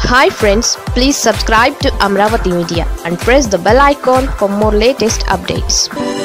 hi friends please subscribe to Amaravati media and press the bell icon for more latest updates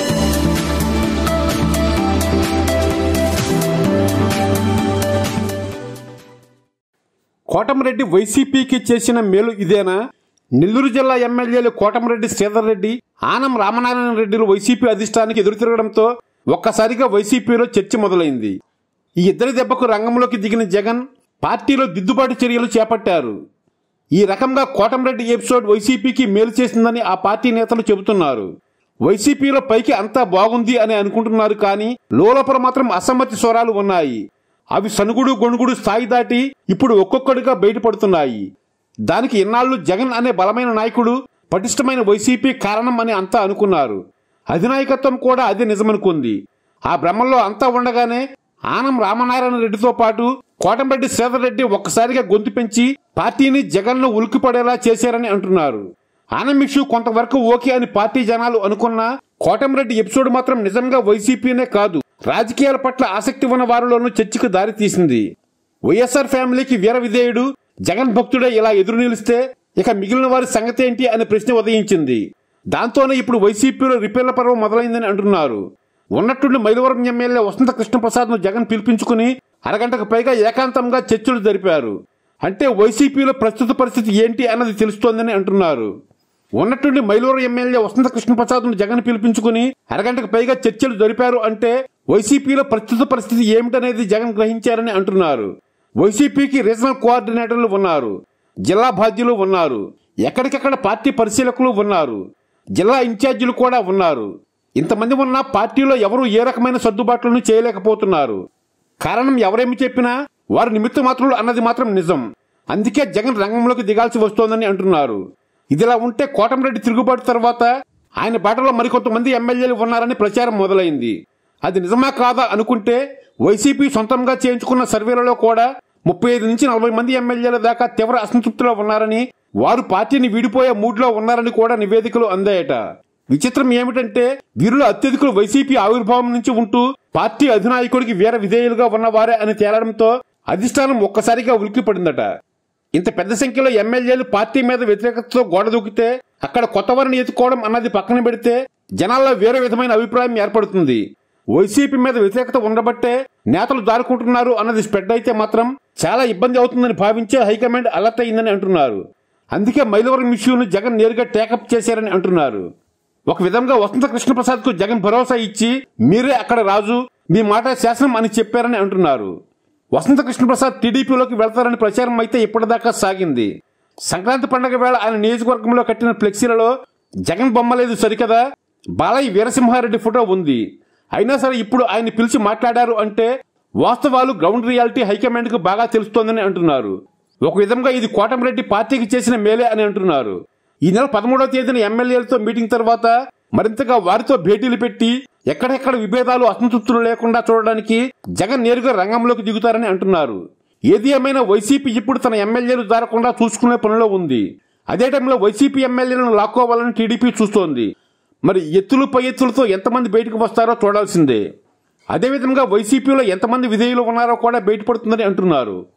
Kotamreddy వైసీపీకి చేసిన మేలు ఇదేనా నెల్లూరు జిల్లా ఎమ్మెల్యేలు కోటమిరెడ్డి శ్రీధర్ రెడ్డి ఆనం రామనారాయణ రెడ్డిలు వైసీపీ అధిష్టానికి ఎదురు తిరగడంతో ఒక్కసారిగా వైసీపీలో చర్చ మొదలైంది ఈ ఇద్దరి దెబ్బకు రంగంలోకి దిగిన జగన్ పార్టీలో దిద్దుబాటు చర్యలు చేపట్టారు ఈ రకంగా కోటమిరెడ్డి ఎపిసోడ్ వైసీపీకి మేలు చేసిందని ఆ పార్టీ నేతలు చెబుతున్నారు వైసీపీలో పైకి అంతా బాగుంది అని అనుకుంటున్నారు కానీ లోలోపల మాత్రం అసమ్మతి స్వరాలు ఉన్నాయి అవి సనుగుడు గొణుగుడు స్థాయి దాటి ఇప్పుడు ఒక్కొక్కడిగా బయటపడుతున్నాయి దానికి ఇన్నాళ్లు జగన్ అనే బలమైన నాయకుడు పటిష్టమైన వైసీపీ కారణం అని అంతా అనుకున్నారు అధినాయకత్వం కూడా అది నిజమనుకుంది ఆ భ్రమంలో అంతా ఉండగానే ఆనం రామనారాయణ రెడ్డితో పాటు కోటంరెడ్డి శ్రీధర్ రెడ్డి ఒక్కసారిగా గొంతు పెంచి పార్టీని జగన్ను ఉలిక్కిపడేలా చేశారని అంటున్నారు ఆనం ఇష్యూ కొంతవరకు ఓకే అని పార్టీ జనాలు అనుకున్నా కోటంరెడ్డి ఎపిసోడ్ మాత్రం నిజంగా వైసీపీనే కాదు రాజకీయాల పట్ల ఆసక్తి ఉన్న వారిలోనూ చర్చకు దారి తీసింది వైఎస్ఆర్ ఫ్యామిలీకి వీర విధేయుడు జగన్ భక్తుడే ఇలా ఎదురు నిలిస్తే ఇక మిగిలిన వారి సంగతి ఏంటి అనే ప్రశ్న ఉదయించింది దాంతోనే ఇప్పుడు వైసీపీలో రిపేర్ల పర్వం మొదలైందని అంటున్నారు ఉన్నట్టుండి మైలవరం ఎమ్మెల్యే వసంత కృష్ణప్రసాద్ ను జగన్ పిలిపించుకుని అరగంటకు పైగా ఏకాంతంగా చర్చలు జరిపారు అంటే వైసీపీలో ప్రస్తుత పరిస్థితి ఏంటి అన్నది తెలుస్తోందని అంటున్నారు ఉన్నట్టుండి మైలూరు ఎమ్మెల్యే వసంత కృష్ణప్రసాద్ ను జగన్ పిలిపించుకుని అరగంటకు పైగా చర్చలు జరిపారు అంటే వైసీపీలో ప్రస్తుత పరిస్థితి ఏమిటనేది జగన్ గ్రహించారని అంటున్నారు వైసీపీకి రీజనల్ కోఆర్డినేటర్లు ఉన్నారు జిల్లా బాధ్యులు ఉన్నారు ఎక్కడికెక్కడ పార్టీ పరిశీలకులు ఉన్నారు జిల్లా ఇన్ఛార్జీలు కూడా ఉన్నారు ఇంతమంది ఉన్న పార్టీలో ఎవరు ఏ రకమైన సర్దుబాట్లను చేయలేకపోతున్నారు కారణం ఎవరేమి చెప్పినా వారి నిమిత్త మాత్రులు అన్నది మాత్రం నిజం అందుకే జగన్ రంగంలోకి దిగాల్సి వస్తోందని అంటున్నారు ఇదిలా ఉంటే కోటమిరెడ్డి తిరుగుబాటు తర్వాత ఆయన బాటలో మరికొంతమంది ఎమ్మెల్యేలు ఉన్నారని ప్రచారం మొదలైంది అది నిజమా కాదా అనుకుంటే వైసీపీ సొంతంగా చేయించుకున్న సర్వేలలో కూడా ముప్పై ఐదు నుంచి నలభై మంది ఎమ్మెల్యేల దాకా తీవ్ర అసంతృప్తిలో ఉన్నారని వారు పార్టీని వీడిపోయే మూడ్లో ఉన్నారని కూడా నివేదికలు అందాయట విచిత్రం ఏమిటంటే వీరిలో అత్యధికులు వైసీపీ ఆవిర్భావం నుంచి ఉంటూ పార్టీ అధినాయకుడికి వీర విధేయులుగా ఉన్నవారే అని తేలడంతో అధిష్టానం ఒక్కసారిగా ఉలిక్కిపడిందట ఇంత పెద్ద సంఖ్యలో ఎమ్మెల్యేలు పార్టీ మీద వ్యతిరేకతతో గోడ దూకితే అక్కడ కొత్త వారిని ఎత్తుకోవడం అన్నది పక్కన పెడితే జనాల్లో వేరే విధమైన అభిప్రాయం ఏర్పడుతుంది వైసీపీ మీద వ్యతిరేకత ఉండబట్టే నేతలు దారుకుంటున్నారు అన్నది స్ప్రెడ్ అయితే మాత్రం చాలా ఇబ్బంది అవుతుందని భావించే హైకమాండ్ అలర్ట్ అయిందని అంటున్నారు అందుకే మైలవరం ఇష్యూను జగన్ నేరుగా టేకప్ చేశారని అంటున్నారు ఒక విధంగా వసంత కృష్ణప్రసాద్ కు జగన్ భరోసా ఇచ్చి మీరే అక్కడ రాజు మీ మాట శాసనం అని చెప్పారని అంటున్నారు వసంత కృష్ణప్రసాద్ టీడీపీలోకి వెళ్తారని ప్రచారం అయితే ఇప్పటిదాకా సాగింది సంక్రాంతి పండుగ వేళ ఆయన నియోజకవర్గంలో కట్టిన ఫ్లెక్సీలలో జగన్ బొమ్మ లేదు సరికదా బాలయ్య వీరసింహారెడ్డి ఫోటో ఉంది అయినా సరే ఇప్పుడు ఆయన పిలిచి మాట్లాడారు అంటే వాస్తవాలు గ్రౌండ్ రియాలిటీ హైకమాండ్ కు బాగా తెలుస్తోందని అంటున్నారు ఒక విధంగా ఇది కోటమిరెడ్డి పార్టీకి చేసిన మేలే అని అంటున్నారు ఈ నెల పదమూడవ తేదీన ఎమ్మెల్యేలతో మీటింగ్ తర్వాత మరింతగా వారితో భేటీలు పెట్టి ఎక్కడెక్కడ విభేదాలు అసంతృప్తులు లేకుండా చూడడానికి జగన్ నేరుగా రంగంలోకి దిగుతారని అంటున్నారు ఏది ఏమైనా వైసీపీ ఇప్పుడు తన ఎమ్మెల్యేలు దారకుండా చూసుకునే పనిలో ఉంది అదే టైంలో వైసీపీ ఎమ్మెల్యేలను లాక్కోవాలని టీడీపీ చూస్తోంది మరి ఎత్తులు పై ఎత్తులతో ఎంతమంది బయటకు వస్తారో చూడాల్సిందే అదేవిధంగా వైసీపీలో ఎంతమంది విధేయులు ఉన్నారో కూడా బయటపడుతుందని అంటున్నారు